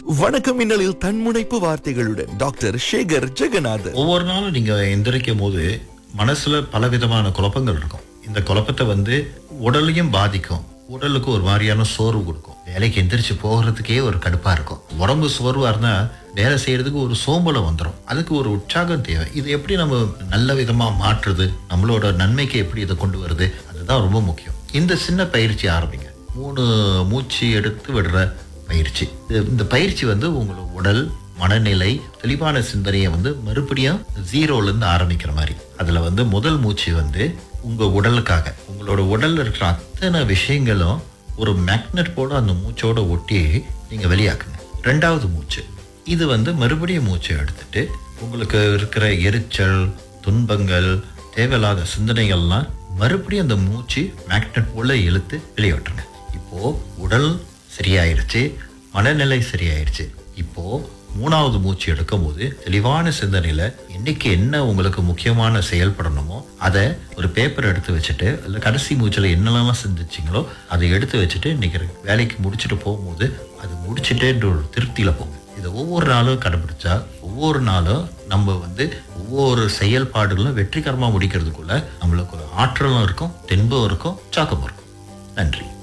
வணக்கம் மின்னலில் தன்முனைப்பு வார்த்தைகளுடன் டாக்டர் சேகர் ஜெகநாதன் ஒவ்வொரு நாளும் நீங்க எந்திரிக்கும் போது மனசுல பலவிதமான குழப்பங்கள் இருக்கும் இந்த குழப்பத்தை வந்து உடலையும் பாதிக்கும் உடலுக்கு ஒரு மாதிரியான சோர்வு கொடுக்கும் வேலைக்கு எந்திரிச்சு போகிறதுக்கே ஒரு கடுப்பா இருக்கும் உடம்பு சோர்வா இருந்தா வேலை செய்யறதுக்கு ஒரு சோம்பலம் வந்துடும் அதுக்கு ஒரு உற்சாகம் தேவை இது எப்படி நம்ம நல்ல விதமா மாற்றுறது நம்மளோட நன்மைக்கு எப்படி இதை கொண்டு வருது அதுதான் ரொம்ப முக்கியம் இந்த சின்ன பயிற்சி ஆரம்பிங்க மூணு மூச்சு எடுத்து விடுற பயிற்சி இது- இந்த பயிற்சி வந்து உங்களோட உடல் மனநிலை தெளிவான சிந்தனையை வந்து மறுபடியும் ஜீரோல இருந்து ஆரம்பிக்கிற மாதிரி அதுல வந்து முதல் மூச்சு வந்து உங்க உடலுக்காக உங்களோட உடல்ல இருக்கிற அத்தனை விஷயங்களும் ஒரு மேக்னெட் போல அந்த மூச்சோட ஒட்டி நீங்க வெளியாக்குங்க ரெண்டாவது மூச்சு இது வந்து மறுபடியும் மூச்சை எடுத்துட்டு உங்களுக்கு இருக்கிற எரிச்சல் துன்பங்கள் தேவையில்லாத சிந்தனைகள்லாம் மறுபடியும் அந்த மூச்சு மேக்னெட் போல இழுத்து வெளியேற்றுங்க இப்போ உடல் சரியாயிருச்சு மனநிலை சரியாயிருச்சு இப்போ மூணாவது மூச்சு எடுக்கும் போது தெளிவான சிந்தனையில இன்னைக்கு என்ன உங்களுக்கு முக்கியமான செயல்படணுமோ அதை ஒரு பேப்பர் எடுத்து வச்சுட்டு இல்லை கடைசி மூச்சில் என்னெல்லாம் சிந்திச்சிங்களோ அதை எடுத்து வச்சுட்டு இன்னைக்கு வேலைக்கு முடிச்சுட்டு போகும்போது அது முடிச்சுட்டேன்ற ஒரு திருப்தியில போங்க இதை ஒவ்வொரு நாளும் கடைபிடிச்சா ஒவ்வொரு நாளும் நம்ம வந்து ஒவ்வொரு செயல்பாடுகளும் வெற்றிகரமாக முடிக்கிறதுக்குள்ள நம்மளுக்கு ஒரு ஆற்றலும் இருக்கும் தென்பும் இருக்கும் உற்சாகமும் இருக்கும் நன்றி